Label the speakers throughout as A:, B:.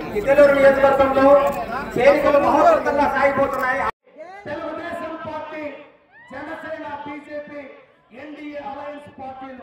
A: గిద్దలూరు నియోజకవర్గంలో చేరికలు మహోత్సవంగా సాగిపోతున్నాయి
B: Telugu Desam party Janasena BJP NDA alliance పార్టీలు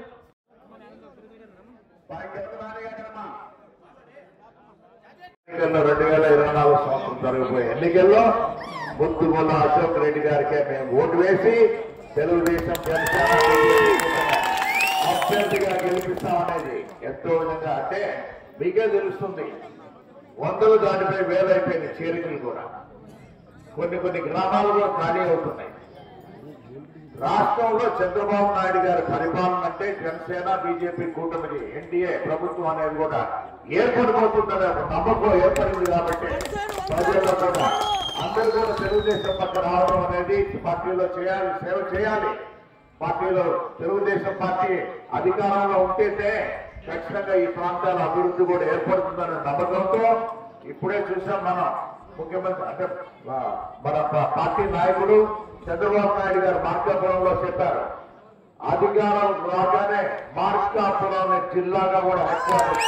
C: ఎన్నికల్లో రెండు వేల ఇరవై నాలుగు సంవత్సరం జరగబోయే ఎన్నికల్లో ముత్తుమల్ల అశోక్ రెడ్డి గారికే మేము ఓటు వేసి తెలుగుదేశం జనసేన BJP అభ్యర్థిగా గెలిపిస్తామనేది ఎంతో విధంగా అంటే మీకే తెలుస్తుంది వందలు దాటిపై వేలైపోయిన చేరికలు కూడా కొన్ని కొన్ని గ్రామాలు కూడా ఖాళీ అవుతున్నాయి రాష్ట్రంలో చంద్రబాబు నాయుడు గారి పరిపాలన అంటే జనసేన బీజేపీ కూటమిది ఎన్డీఏ ప్రభుత్వం అనేది కూడా ఏర్పడిపోతుందనే ఒక నమ్మకం ఏర్పడింది కాబట్టి ప్రజల్లో కూడా అందరూ కూడా తెలుగుదేశం పక్క రావడం అనేది పార్టీలో చేయాలి సేవ చేయాలి పార్టీలో తెలుగుదేశం పార్టీ అధికారంలో ఉంటేనే ఖచ్చితంగా ఈ ప్రాంతాల అభివృద్ధి కూడా ఏర్పడుతుందనే నమ్మకంతో ఇప్పుడే చూసాం మనం ముఖ్యమంత్రి అంటే ఆ, మన ప- పార్టీ నాయకుడు చంద్రబాబు నాయుడు గారు మార్కాపురంలో చెప్పారు అధికారం రాగానే మార్కాపురం అనే జిల్లాగా కూడా హెడ్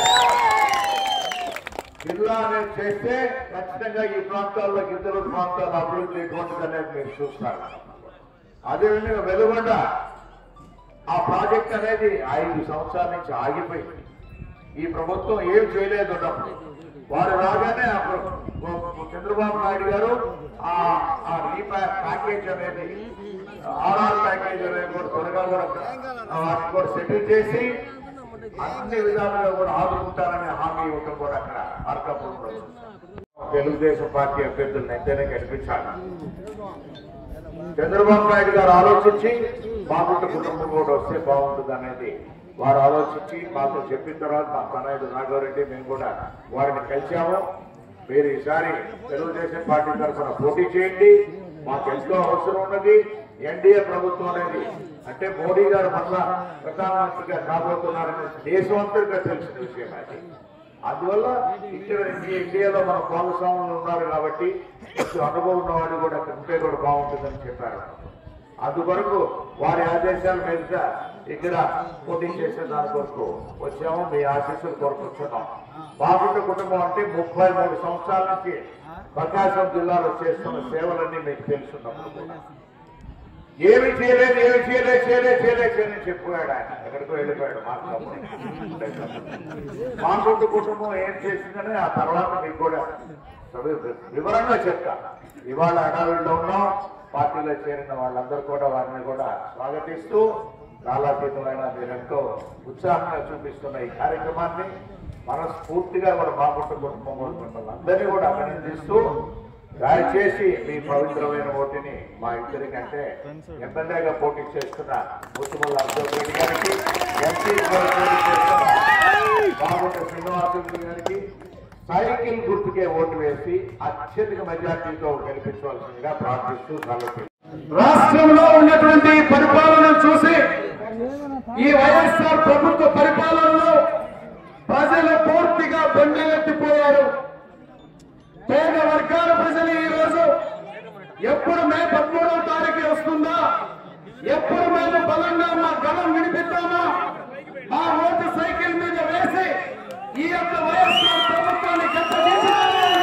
C: జిల్లా అనేది చేస్తే ఖచ్చితంగా ఈ ప్రాంతాల్లో ఇతర ప్రాంతాల అభివృద్ధి ఎటువంటిది అనేది మీరు చూస్తారు అదేవిధంగా వెలుగొండ ఆ ప్రాజెక్ట్ అనేది ఐదు సంవత్సరాల నుంచి ఆగిపోయింది ఈ ప్రభుత్వం ఏం చేయలేదు ఉన్నప్పుడు వారు రాగానే అప్పుడు చంద్రబాబు నాయుడు గారు ఆ ఆ రీ ప్యా- ప్యాకేజ్ అనేది ఆర్ఆర్ ప్యాకేజ్ అనేది కూడా త్వరగా కూడా ఆ వాటిని కూడా సెటిల్ చేసి అన్ని విధాలుగా కూడా ఆదుకుంటారనే హామీ ఇవ్వటం కూడా అక్కడ మార్కాపురంలో తెలుగుదేశం పార్టీ అభ్యర్థులను ఎంతైనా గెలిపించాలి చంద్రబాబు నాయుడు గారు ఆలోచించి బాగుంట కుటుంబం కూడా వస్తే బాగుంటుంది అనేది వారు ఆలోచించి మాతో చెప్పిన తర్వాత మా తనయుడు నాగవరెడ్డి మేము కూడా వారిని కలిసాము మీరు ఈసారి తెలుగుదేశం పార్టీ తరఫున పోటీ చేయండి మాకు ఎంతో అవసరం ఉన్నది ఎన్డీఏ ప్రభుత్వం అనేది అంటే మోడీ గారు మళ్ళా ప్రధానమంత్రిగా కాబోతున్నారని దేశం అంతటిగా తెలిసిన విషయం అది అందువల్ల ఇక్కడ ఈ ఇండియాలో మన భాగస్వాములు ఉన్నారు కాబట్టి కొంచెం అనుభవం ఉన్నవాడు కూడా ఇక్కడ ఉంటే కూడా బాగుంటుందని చెప్పారు అందుకొరకు వారి ఆదేశాల మీద ఇక్కడ పోటీ చేసే దాని కొరకు వచ్చాము మీ ఆశీస్సులు కోరుకుంటున్నాం బాగుంట కుటుంబం అంటే ముప్పై మూడు సంవత్సరాల నుంచి ప్రకాశం జిల్లాలో చేస్తున్న సేవలన్నీ మీకు తెలుసున్నప్పుడు కూడా ఏమి చేయలేదు ఏమి చేయలేదు చేయలేదు చేయలేదు చేయలేదు చెప్పాడు ఆయన ఎక్కడికో వెళ్ళిపోయాడు మాట్లాడు మాకుంటు కుటుంబం ఏం చేసిందని ఆ తర్వాత మీకు కూడా సవి- వివరంగా చెప్తా ఇవాళ అడావిడిలో ఉన్నాం పార్టీలో చేరిన వాళ్ళందరూ కూడా వారిని కూడా స్వాగతిస్తూ కాలాతీతమైన మీరెంతో ఉత్సాహంగా చూపిస్తున్న ఈ కార్యక్రమాన్ని మనస్ఫూర్తిగా కూడా మాకుంటు కుటుంబం కూడా మిమ్మల్ని అందరినీ కూడా అభినందిస్తూ దయచేసి మీ పవిత్రమైన ఓటుని మా ఇద్దరికంటే ఎమ్మెల్యేగా పోటీ చేస్తున్న ముత్తుమల్ల అబ్దుల్ రెడ్డి గారికి ఎంపీ పోటీ చేస్తున్న బాగుంట శ్రీనివాసులు గారికి సైకిల్ గుర్తుకే ఓటు వేసి అత్యధిక మెజార్టీతో గెలిపించవలసిందిగా ప్రార్థిస్తూ సెలవు
B: రాష్ట్రంలో ఉన్నటువంటి పరిపాలన చూసి ఈ వైఎస్ఆర్ ప్రభుత్వ పరిపాలనలో ప్రజలు పూర్తిగా బండెలెత్తిపోయారు పేద వర్గాల ప్రజలు ఈ రోజు ఎప్పుడు మే పదమూడవ తారీఖు వస్తుందా ఎప్పుడు మేము బలంగా మా గలం వినిపిద్దామా మా ఓటు సైకిల్ మీద వేసి ఈ యొక్క వైఎస్ఆర్ ప్రభుత్వాన్ని గెలిపించాలి.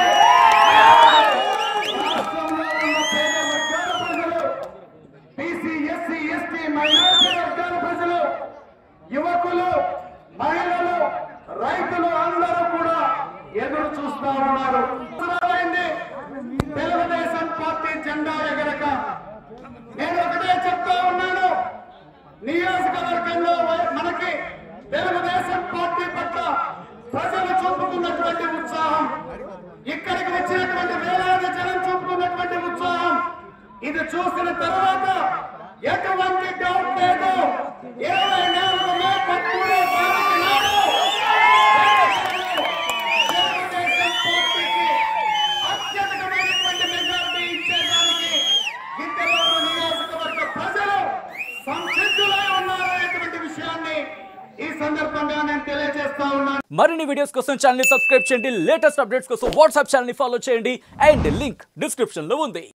B: రాష్ట్రంలో ఉన్న పేద వర్గాల ప్రజలు బీసీ ఎస్సీ ఎస్టీ మైనారిటీ వర్గాల ప్రజలు యువకులు మహిళలు రైతులు అందరూ కూడా ఎదురు చూస్తా ఉన్నారు అవసరమైంది తెలుగుదేశం పార్టీ జెండా ఎగరక నేను ఒకటే చెప్తా ఉన్నాను నియోజకవర్గంలో వై- మనకి తెలుగుదేశం పార్టీ పట్ల ప్రజలు చూపుతున్నటువంటి ఉత్సాహం ఇక్కడికి వచ్చినటువంటి వేలాది జనం చూపుతున్నటువంటి ఉత్సాహం ఇది చూసిన తర్వాత ఎటువంటి డౌట్ లేదు ఇరవై నాలుగు మే పదమూడో తారీఖు నాడు తెలుగుదేశం పార్టీకి అత్యధికమైనటువంటి మెజారిటీ ఇచ్చేదానికి గిద్దలూరు నియోజకవర్గ ప్రజలు సంసిద్ధులై ఉన్నారనేటువంటి విషయాన్ని ఈ సందర్భంగా నేను తెలియజేస్తా ఉన్నాను
D: మరిన్ని వీడియోస్ కోసం ఛానల్ ని సబ్స్క్రైబ్ చేయండి లేటెస్ట్ అప్డేట్స్ కోసం వాట్సాప్ ఛానల్ ని ఫాలో చేయండి అండ్ లింక్ డిస్క్రిప్షన్ లో ఉంది